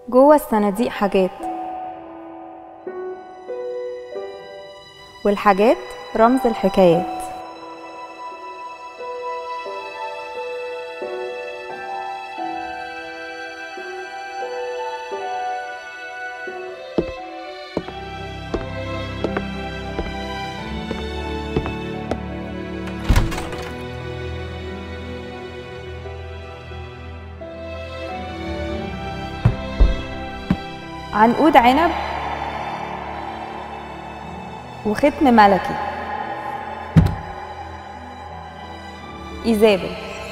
جوه الصناديق حاجات والحاجات رمز الحكايات عنقود عنب وختم ملكي إيزابل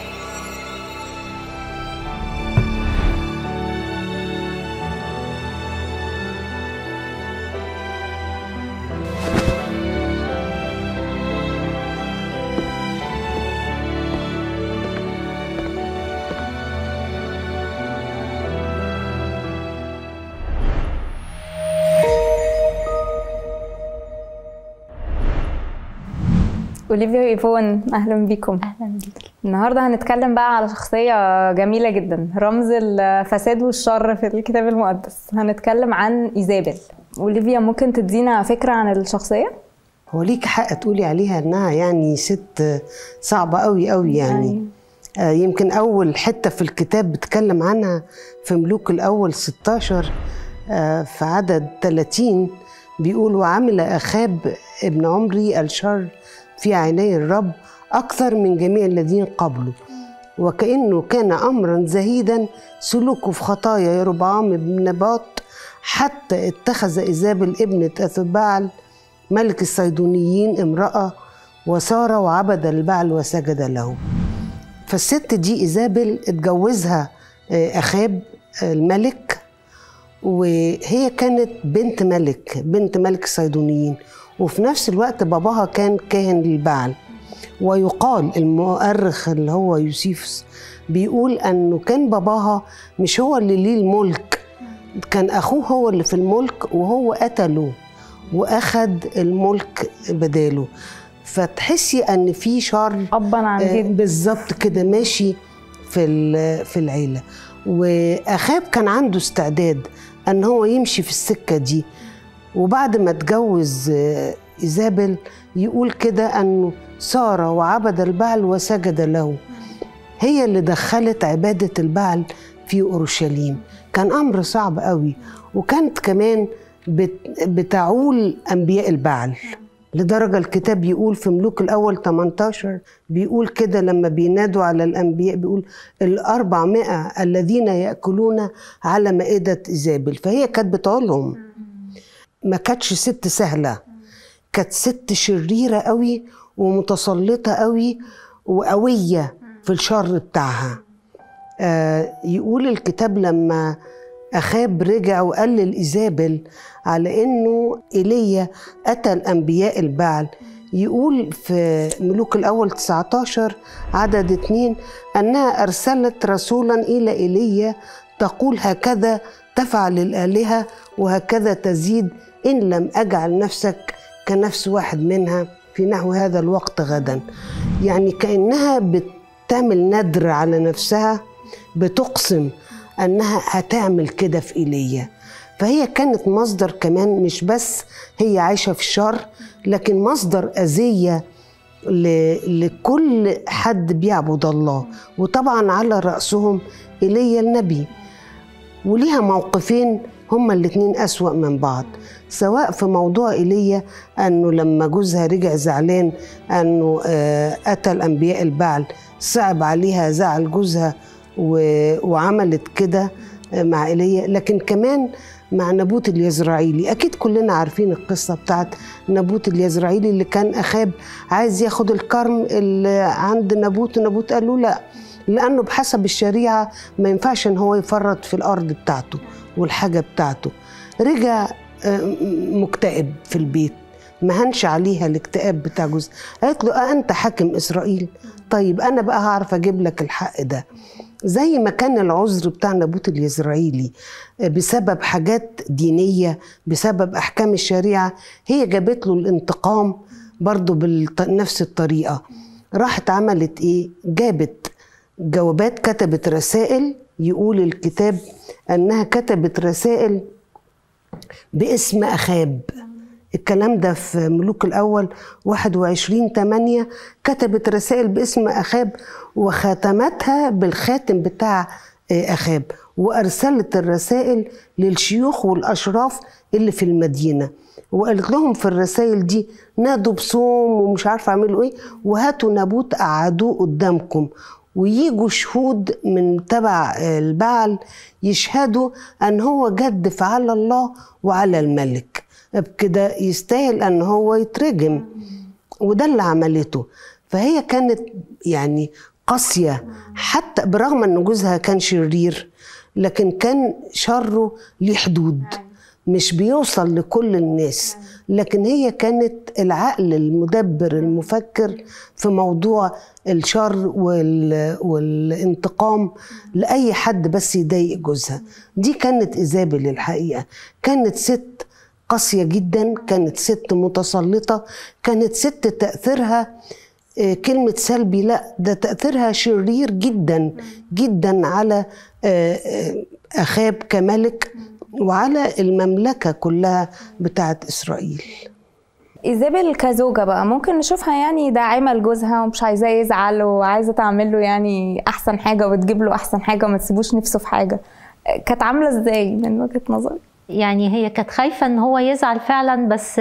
اوليفيا وايفون اهلا بيكم اهلا بيك النهارده هنتكلم بقى على شخصيه جميله جدا رمز الفساد والشر في الكتاب المقدس هنتكلم عن ايزابل اوليفيا ممكن تدينا فكره عن الشخصيه هو ليك حق تقولي عليها انها يعني ست صعبه قوي قوي يعني آه يمكن اول حته في الكتاب بتكلم عنها في ملوك الاول 16 آه في عدد 30 بيقول وعمل اخاب ابن عمري الشر في عيني الرب اكثر من جميع الذين قبله وكانه كان امرا زهيدا سلوكه في خطايا يربعام بن نباط حتى اتخذ ايزابل ابنه اثبعل ملك الصيدونيين امراه وسار وعبد البعل وسجد له فالست دي ايزابل اتجوزها اخاب الملك وهي كانت بنت ملك بنت ملك الصيدونيين وفي نفس الوقت باباها كان كاهن للبعل ويقال المؤرخ اللي هو يوسيفس بيقول انه كان باباها مش هو اللي ليه الملك كان اخوه هو اللي في الملك وهو قتله واخد الملك بداله فتحسي ان في شر ابا عن جد بالظبط كده ماشي في في العيله واخاب كان عنده استعداد ان هو يمشي في السكه دي وبعد ما اتجوز ايزابل يقول كده انه سار وعبد البعل وسجد له هي اللي دخلت عباده البعل في اورشليم كان امر صعب قوي وكانت كمان بتعول انبياء البعل لدرجة الكتاب يقول في ملوك الأول 18 بيقول كده لما بينادوا على الأنبياء بيقول الأربعمائة الذين يأكلون على مائدة إيزابل فهي كانت بتعولهم ما كانتش ست سهلة كانت ست شريرة قوي ومتسلطة قوي وقوية في الشر بتاعها آه يقول الكتاب لما أخاب رجع وقال لإيزابل على إنه إيليا قتل أنبياء البعل يقول في ملوك الأول 19 عدد اتنين أنها أرسلت رسولا إلى إيليا تقول هكذا تفعل الآلهة وهكذا تزيد إن لم أجعل نفسك كنفس واحد منها في نحو هذا الوقت غدا يعني كأنها بتعمل ندر على نفسها بتقسم انها هتعمل كده في ايليا فهي كانت مصدر كمان مش بس هي عايشه في الشر لكن مصدر اذيه لكل حد بيعبد الله وطبعا على راسهم ايليا النبي وليها موقفين هما الاتنين أسوأ من بعض سواء في موضوع إيليا أنه لما جوزها رجع زعلان أنه قتل أنبياء البعل صعب عليها زعل جوزها وعملت كده مع ايليا لكن كمان مع نبوت اليزرعيلي اكيد كلنا عارفين القصه بتاعت نبوت اليزرعيلي اللي كان اخاب عايز ياخد الكرم اللي عند نبوت نبوت قال له لا لانه بحسب الشريعه ما ينفعش ان هو يفرط في الارض بتاعته والحاجه بتاعته رجع مكتئب في البيت ما هنش عليها الاكتئاب بتاع جوز قالت له أه انت حاكم اسرائيل طيب انا بقى هعرف اجيب لك الحق ده زي ما كان العذر بتاع نبوت اليزرعيلي بسبب حاجات دينية بسبب أحكام الشريعة هي جابت له الانتقام برضه بنفس الطريقة راحت عملت إيه؟ جابت جوابات كتبت رسائل يقول الكتاب أنها كتبت رسائل باسم أخاب الكلام ده في ملوك الأول 21 8 كتبت رسائل باسم أخاب وختمتها بالخاتم بتاع أخاب وأرسلت الرسائل للشيوخ والأشراف اللي في المدينة وقالت لهم في الرسائل دي نادوا بصوم ومش عارفة اعملوا ايه وهاتوا نابوت قعدوه قدامكم ويجوا شهود من تبع البعل يشهدوا ان هو جدف على الله وعلى الملك بكده يستاهل ان هو يترجم وده اللي عملته فهي كانت يعني قاسية حتى برغم ان جوزها كان شرير لكن كان شره ليه حدود مش بيوصل لكل الناس لكن هي كانت العقل المدبر المفكر في موضوع الشر وال... والانتقام لأي حد بس يضايق جوزها دي كانت إيزابل الحقيقة كانت ست قاسية جدا كانت ست متسلطة كانت ست تأثيرها كلمة سلبي لا ده تأثيرها شرير جدا جدا على أخاب كملك وعلى المملكة كلها بتاعت إسرائيل ايزابل كزوجة بقى ممكن نشوفها يعني داعمة لجوزها ومش عايزاه يزعل وعايزة تعمل له يعني أحسن حاجة وتجيب له أحسن حاجة وما تسيبوش نفسه في حاجة كانت عاملة ازاي من وجهة نظرك؟ يعني هي كانت خايفة ان هو يزعل فعلا بس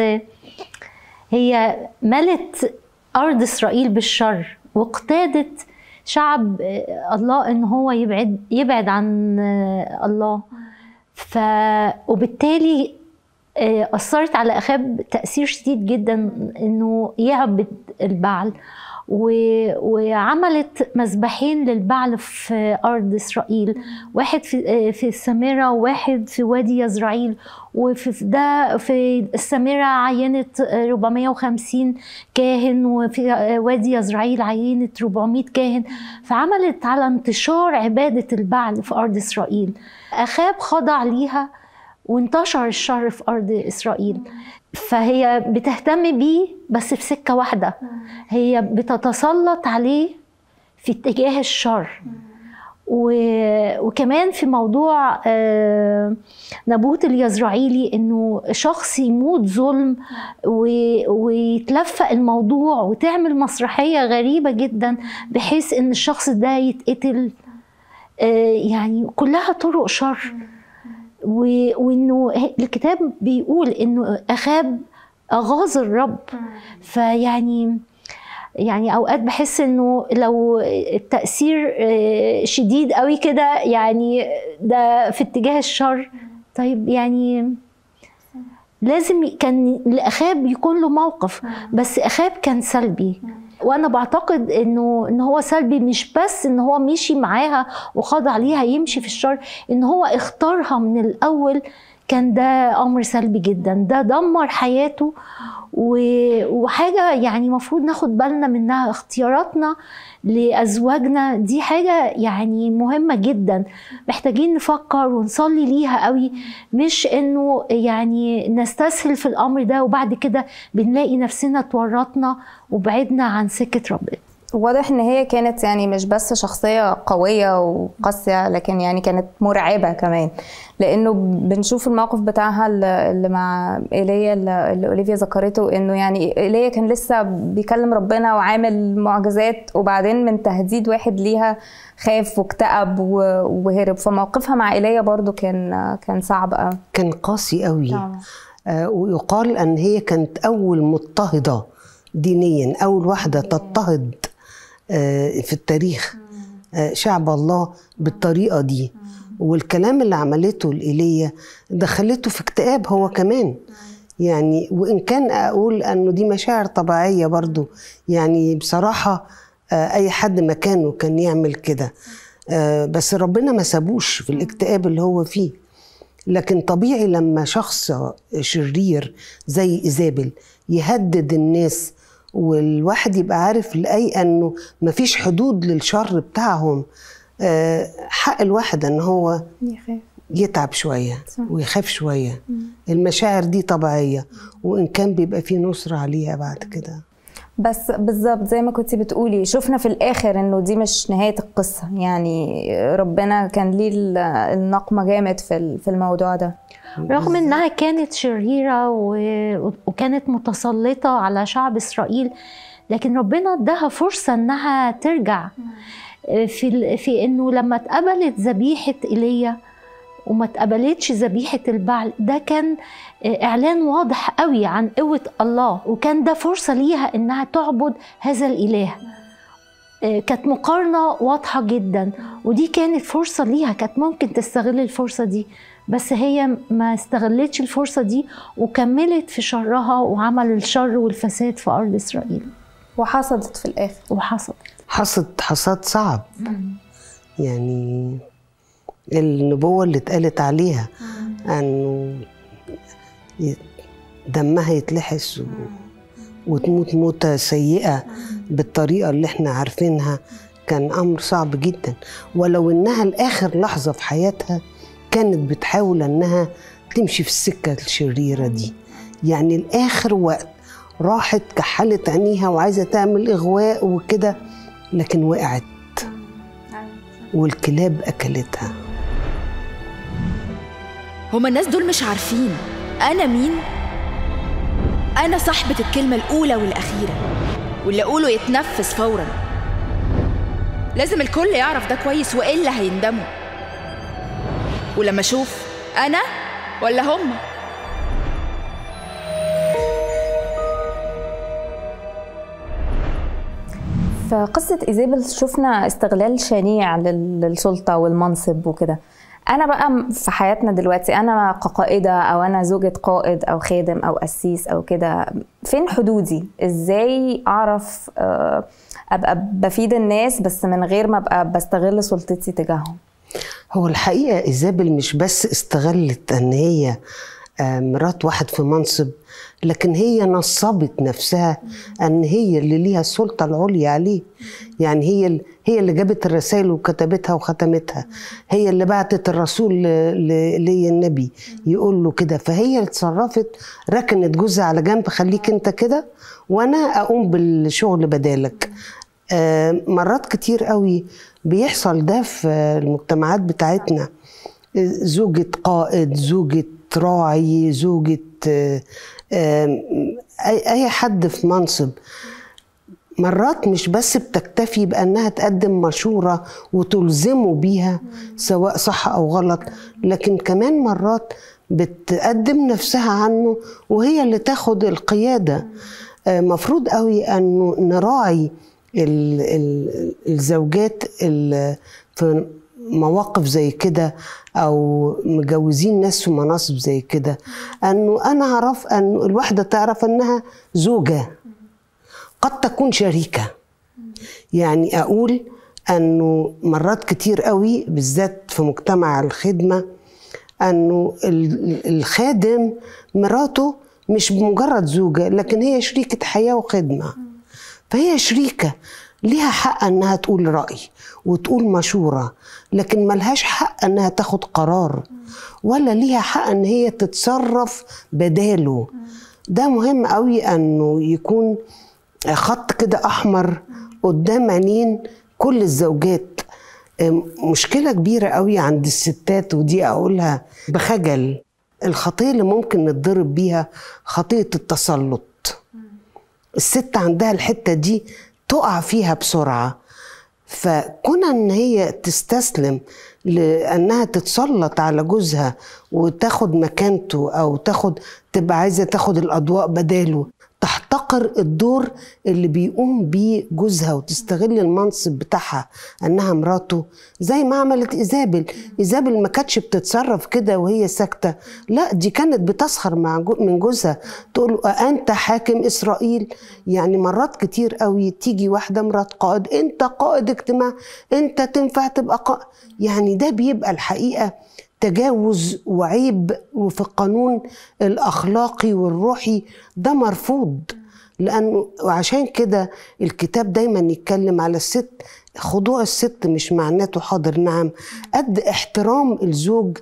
هي ملت أرض إسرائيل بالشر واقتادت شعب الله ان هو يبعد يبعد عن الله ف وبالتالي أثرت على أخاب تأثير شديد جدا إنه يعبد البعل و... وعملت مذبحين للبعل في أرض إسرائيل واحد في في السامرة وواحد في وادي يزرعيل وفي ده في السامرة عينت 450 كاهن وفي وادي يزرعيل عينت 400 كاهن فعملت على انتشار عبادة البعل في أرض إسرائيل أخاب خضع ليها وانتشر الشر في أرض إسرائيل فهي بتهتم بيه بس في سكة واحدة هي بتتسلط عليه في اتجاه الشر و... وكمان في موضوع نبوت اليزرعيلي انه شخص يموت ظلم و... ويتلفق الموضوع وتعمل مسرحيه غريبه جدا بحيث ان الشخص ده يتقتل يعني كلها طرق شر وانه الكتاب بيقول انه اخاب اغاظ الرب فيعني يعني اوقات بحس انه لو التاثير شديد قوي كده يعني ده في اتجاه الشر طيب يعني لازم كان لاخاب يكون له موقف بس اخاب كان سلبي وانا بعتقد انه ان هو سلبي مش بس ان هو مشي معاها وخضع ليها يمشي في الشر ان هو اختارها من الاول كان ده امر سلبي جدا ده دمر حياته وحاجه يعني المفروض ناخد بالنا منها اختياراتنا لازواجنا دي حاجه يعني مهمه جدا محتاجين نفكر ونصلي ليها قوي مش انه يعني نستسهل في الامر ده وبعد كده بنلاقي نفسنا اتورطنا وبعدنا عن سكه ربنا واضح ان هي كانت يعني مش بس شخصيه قويه وقاسيه لكن يعني كانت مرعبه كمان لانه بنشوف الموقف بتاعها اللي مع ايليا اللي اوليفيا ذكرته انه يعني ايليا كان لسه بيكلم ربنا وعامل معجزات وبعدين من تهديد واحد ليها خاف واكتئب وهرب فموقفها مع ايليا برضو كان كان صعب قوي كان قاسي قوي آه ويقال ان هي كانت اول مضطهده دينيا اول واحده تضطهد في التاريخ شعب الله بالطريقه دي والكلام اللي عملته لإيليا دخلته في اكتئاب هو كمان يعني وإن كان أقول أنه دي مشاعر طبيعية برضو يعني بصراحة أي حد مكانه كان يعمل كده بس ربنا ما سابوش في الاكتئاب اللي هو فيه لكن طبيعي لما شخص شرير زي إيزابل يهدد الناس والواحد يبقى عارف لأي أنه مفيش حدود للشر بتاعهم حق الواحد أن هو يخاف يتعب شوية ويخاف شوية المشاعر دي طبيعية وإن كان بيبقى فيه نصرة عليها بعد كده بس بالظبط زي ما كنتي بتقولي شفنا في الاخر انه دي مش نهايه القصه يعني ربنا كان ليه ال- النقمه جامد في ال- في الموضوع ده رغم انها كانت شريره و- وكانت متسلطه على شعب اسرائيل لكن ربنا اداها فرصه انها ترجع في ال- في انه لما اتقبلت ذبيحه ايليا وما اتقبلتش ذبيحه البعل ده كان اعلان واضح قوي عن قوه الله وكان ده فرصه ليها انها تعبد هذا الاله كانت مقارنه واضحه جدا ودي كانت فرصه ليها كانت ممكن تستغل الفرصه دي بس هي ما استغلتش الفرصه دي وكملت في شرها وعمل الشر والفساد في ارض اسرائيل وحصدت في الاخر وحصل حصد حصاد صعب يعني النبوة اللي اتقالت عليها انه ي- دمها يتلحس و- وتموت موتة سيئة بالطريقة اللي احنا عارفينها كان أمر صعب جدا ولو إنها لآخر لحظة في حياتها كانت بتحاول إنها تمشي في السكة الشريرة دي يعني لآخر وقت راحت كحلت عينيها وعايزة تعمل إغواء وكده لكن وقعت والكلاب أكلتها هما الناس دول مش عارفين أنا مين؟ أنا صاحبة الكلمة الأولى والأخيرة واللي أقوله يتنفذ فورا لازم الكل يعرف ده كويس وإلا هيندموا ولما أشوف أنا ولا هما في قصة إيزابل شفنا استغلال شنيع لل- للسلطة والمنصب وكده أنا بقى م- في حياتنا دلوقتي أنا كقائدة أو أنا زوجة قائد أو خادم أو قسيس أو كده فين حدودي؟ إزاي أعرف آه، أبقى بفيد الناس بس من غير ما أبقى بستغل سلطتي تجاههم هو الحقيقة إيزابل مش بس استغلت أن هي آه، مرات واحد في منصب لكن هي نصبت نفسها أن هي اللي ليها السلطة العليا عليه يعني هي ال- هي اللي جابت الرسائل وكتبتها وختمتها هي اللي بعتت الرسول ل- ل- لي النبي يقول له كده فهي اللي اتصرفت ركنت جوزها على جنب خليك انت كده وانا اقوم بالشغل بدالك آه، مرات كتير قوي بيحصل ده في المجتمعات بتاعتنا زوجة قائد زوجة راعي زوجة آه، آه، أي أي حد في منصب مرات مش بس بتكتفي بأنها تقدم مشورة وتلزمه بيها سواء صح أو غلط لكن كمان مرات بتقدم نفسها عنه وهي اللي تاخد القيادة آه، مفروض قوي أنه نراعي ال- ال- الزوجات ال- في مواقف زي كده او مجوزين ناس في مناصب زي كده انه انا اعرف ان الواحده تعرف انها زوجه قد تكون شريكه يعني اقول انه مرات كتير قوي بالذات في مجتمع الخدمه انه ال- الخادم مراته مش مجرد زوجه لكن هي شريكه حياه وخدمه فهي شريكه ليها حق انها تقول راي وتقول مشوره لكن ملهاش حق انها تاخد قرار ولا ليها حق ان هي تتصرف بداله ده مهم قوي انه يكون خط كده احمر قدام عينين كل الزوجات أم، مشكله كبيره قوي عند الستات ودي اقولها بخجل الخطيه اللي ممكن نتضرب بيها خطيه التسلط الست عندها الحته دي تقع فيها بسرعه فكون ان هي تستسلم لانها تتسلط على جوزها وتاخد مكانته او تاخد تبقى عايزه تاخد الاضواء بداله تحتقر الدور اللي بيقوم بيه جوزها وتستغل المنصب بتاعها انها مراته زي ما عملت ايزابل ايزابل ما كانتش بتتصرف كده وهي ساكته لا دي كانت بتسخر مع جو من جوزها تقول له انت حاكم اسرائيل يعني مرات كتير قوي تيجي واحده مرات قائد انت قائد اجتماع انت تنفع تبقى قائد يعني ده بيبقى الحقيقه تجاوز وعيب وفي القانون الاخلاقي والروحي ده مرفوض لانه وعشان كده الكتاب دايما يتكلم على الست خضوع الست مش معناته حاضر نعم قد احترام الزوج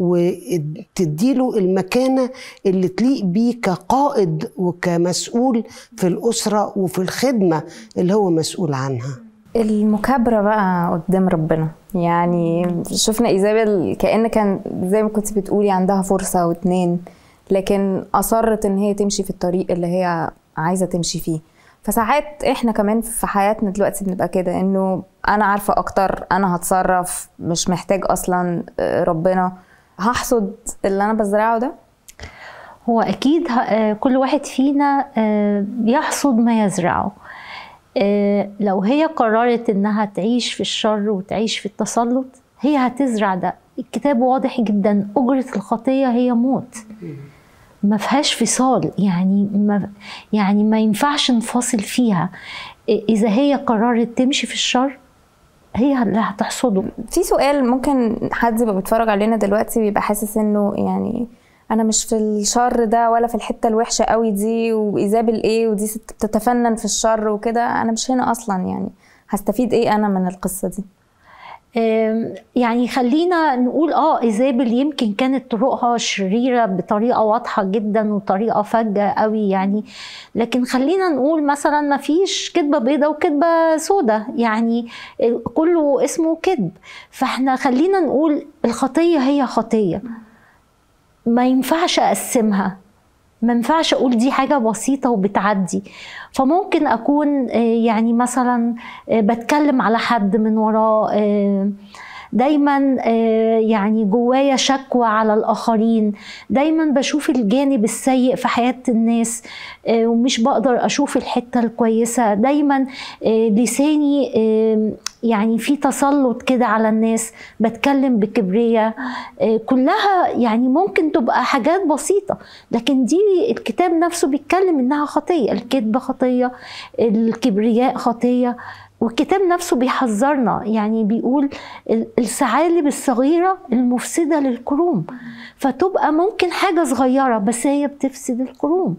وتديله المكانة اللي تليق بيه كقائد وكمسؤول في الأسرة وفي الخدمة اللي هو مسؤول عنها المكابرة بقى قدام ربنا يعني شفنا ايزابيل كأن كان زي ما كنت بتقولي عندها فرصة او اتنين لكن أصرت إن هي تمشي في الطريق اللي هي عايزة تمشي فيه فساعات احنا كمان في حياتنا دلوقتي بنبقى كده انه انا عارفة اكتر انا هتصرف مش محتاج اصلا ربنا هحصد اللي انا بزرعه ده هو اكيد ه- كل واحد فينا آه، يحصد ما يزرعه آه، لو هي قررت انها تعيش في الشر وتعيش في التسلط هي هتزرع ده الكتاب واضح جدا اجرة الخطية هي موت ما فيهاش فصال يعني ما يعني ما ينفعش نفاصل فيها اذا هي قررت تمشي في الشر هي اللي هتحصده في سؤال ممكن حد يبقى بيتفرج علينا دلوقتي بيبقى حاسس انه يعني انا مش في الشر ده ولا في الحته الوحشه قوي دي وايزابل ايه ودي ست بتتفنن في الشر وكده انا مش هنا اصلا يعني هستفيد ايه انا من القصه دي آم، يعني خلينا نقول اه ايزابل يمكن كانت طرقها شريره بطريقه واضحه جدا وطريقه فجه قوي يعني لكن خلينا نقول مثلا ما فيش كذبه بيضه وكذبه سودة يعني كله اسمه كذب فاحنا خلينا نقول الخطيه هي خطيه ما ينفعش اقسمها ما ينفعش اقول دي حاجه بسيطه وبتعدي فممكن اكون آه، يعني مثلا آه، بتكلم على حد من وراه آه، دايما آه، يعني جوايا شكوى على الاخرين دايما بشوف الجانب السيء في حياه الناس آه، ومش بقدر اشوف الحته الكويسه دايما آه، لساني آه، يعني في تسلط كده على الناس بتكلم بكبرياء آه، كلها يعني ممكن تبقى حاجات بسيطة لكن دي الكتاب نفسه بيتكلم انها خطية الكذب خطية الكبرياء خطية والكتاب نفسه بيحذرنا يعني بيقول ال- الثعالب الصغيرة المفسدة للكروم فتبقى ممكن حاجة صغيرة بس هي بتفسد الكروم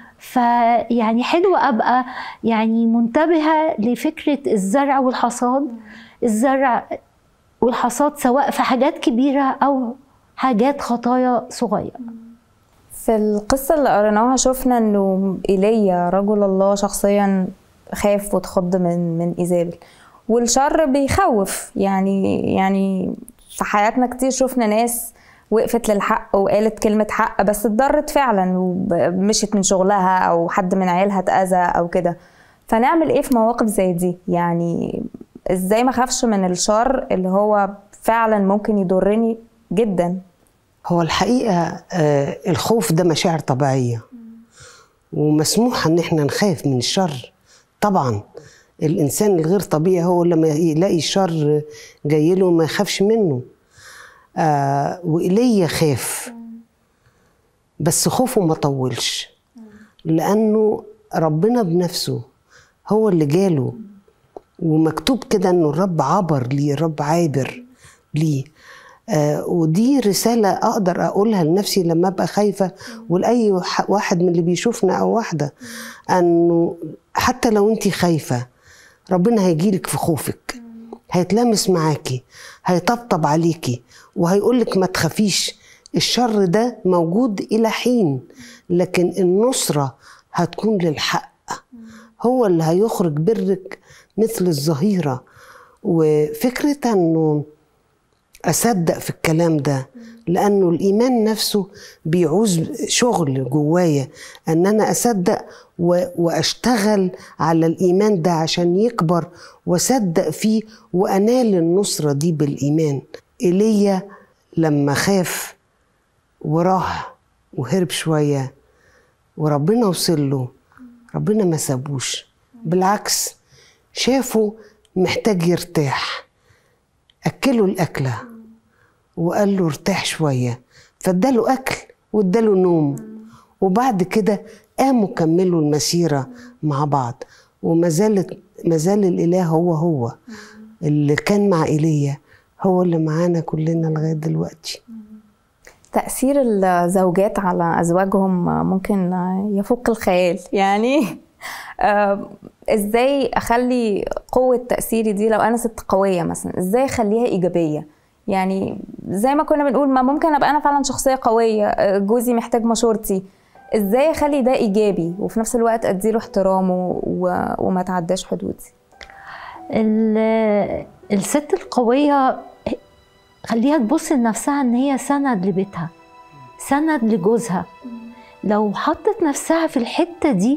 فيعني حلو ابقى يعني منتبهه لفكره الزرع والحصاد الزرع والحصاد سواء في حاجات كبيره او حاجات خطايا صغيره في القصة اللي قريناها شفنا انه ايليا رجل الله شخصيا خاف واتخض من من ايزابل والشر بيخوف يعني يعني في حياتنا كتير شفنا ناس وقفت للحق وقالت كلمة حق بس اتضرت فعلا ومشيت من شغلها او حد من عيالها اتأذى او كده فنعمل ايه في مواقف زي دي يعني ازاي ما اخافش من الشر اللي هو فعلا ممكن يضرني جدا هو الحقيقة آه، الخوف ده مشاعر طبيعية ومسموح ان احنا نخاف من الشر طبعا الانسان الغير طبيعي هو لما يلاقي الشر جاي له ما يخافش منه آه وإيليا خاف بس خوفه ما طولش لأنه ربنا بنفسه هو اللي جاله ومكتوب كده انه الرب عبر ليه الرب عابر ليه آه ودي رسالة أقدر أقولها لنفسي لما أبقى خايفة ولأي وح- واحد من اللي بيشوفنا أو واحدة أنه حتى لو أنت خايفة ربنا هيجيلك في خوفك هيتلامس معاكي هيطبطب عليكي وهيقولك ما تخافيش الشر ده موجود إلى حين لكن النصرة هتكون للحق هو اللي هيخرج برك مثل الظهيرة وفكرة أنه أصدق في الكلام ده لأنه الإيمان نفسه بيعوز شغل جوايا أن أنا أصدق و- وأشتغل على الإيمان ده عشان يكبر وأصدق فيه وأنال النصرة دي بالإيمان إيليا لما خاف وراح وهرب شوية وربنا وصل له ربنا ما سابوش بالعكس شافه محتاج يرتاح أكله الأكلة وقال له ارتاح شوية فاداله أكل واداله نوم وبعد كده قاموا كملوا المسيرة مع بعض وما زالت ما زال الإله هو هو اللي كان مع إيليا هو اللي معانا كلنا لغاية دلوقتي تأثير الزوجات على أزواجهم ممكن يفوق الخيال يعني آه، ازاي اخلي قوه تاثيري دي لو انا ست قويه مثلا ازاي اخليها ايجابيه يعني زي ما كنا بنقول ما ممكن ابقى انا فعلا شخصيه قويه آه، جوزي محتاج مشورتي ازاي اخلي ده ايجابي وفي نفس الوقت اديله احترامه و... وما تعداش حدودي ال- الست القوية خليها تبص لنفسها ان هي سند لبيتها سند لجوزها لو حطت نفسها في الحتة دي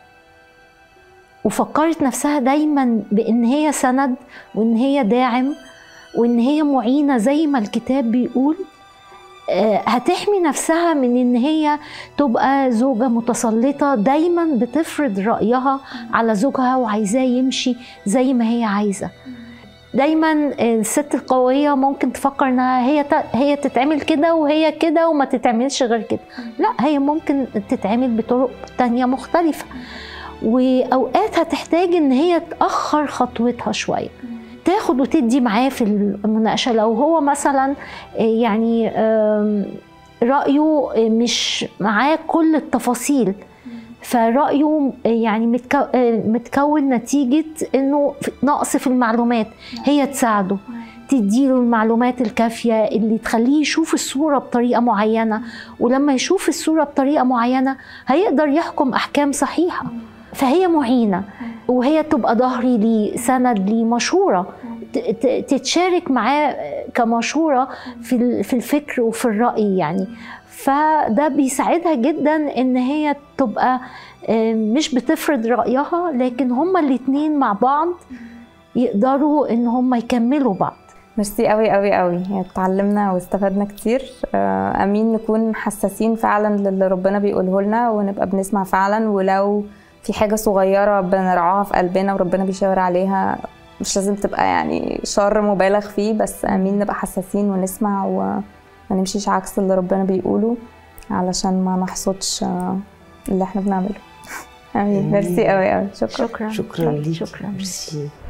وفكرت نفسها دايما بان هي سند وان هي داعم وان هي معينة زي ما الكتاب بيقول آه، هتحمي نفسها من ان هي تبقى زوجة متسلطة دايما بتفرض رأيها على زوجها وعايزاه يمشي زي ما هي عايزة دايما الست القوية ممكن تفكر انها هي ت- هي تتعمل كده وهي كده وما تتعملش غير كده لا هي ممكن تتعمل بطرق تانية مختلفة واوقات هتحتاج ان هي تأخر خطوتها شوية تاخد وتدي معاه في المناقشة لو هو مثلا يعني آم، رأيه مش معاه كل التفاصيل فرأيه يعني متكو- متكون نتيجة انه في- نقص في المعلومات هي تساعده تديله المعلومات الكافية اللي تخليه يشوف الصورة بطريقة معينة ولما يشوف الصورة بطريقة معينة هيقدر يحكم أحكام صحيحة فهي معينة وهي تبقى ظهري لي سند لي مشورة ت- ت- تتشارك معاه كمشورة في ال- في الفكر وفي الرأي يعني فده بيساعدها جدا ان هي تبقى آه، مش بتفرض رأيها لكن هما الاتنين مع بعض يقدروا ان هما يكملوا بعض ميرسي قوي قوي قوي يعني اتعلمنا واستفدنا كتير آه، امين نكون حساسين فعلا للي ربنا بيقوله لنا ونبقى بنسمع فعلا ولو في حاجه صغيره بنرعاها في قلبنا وربنا بيشاور عليها مش لازم تبقى يعني شر مبالغ فيه بس امين نبقى حساسين ونسمع وما نمشيش عكس اللي ربنا بيقوله علشان ما نحصدش آه، اللي احنا بنعمله امين ميرسي قوي قوي شكرا شكرا شكرا ليك شكرا ميرسي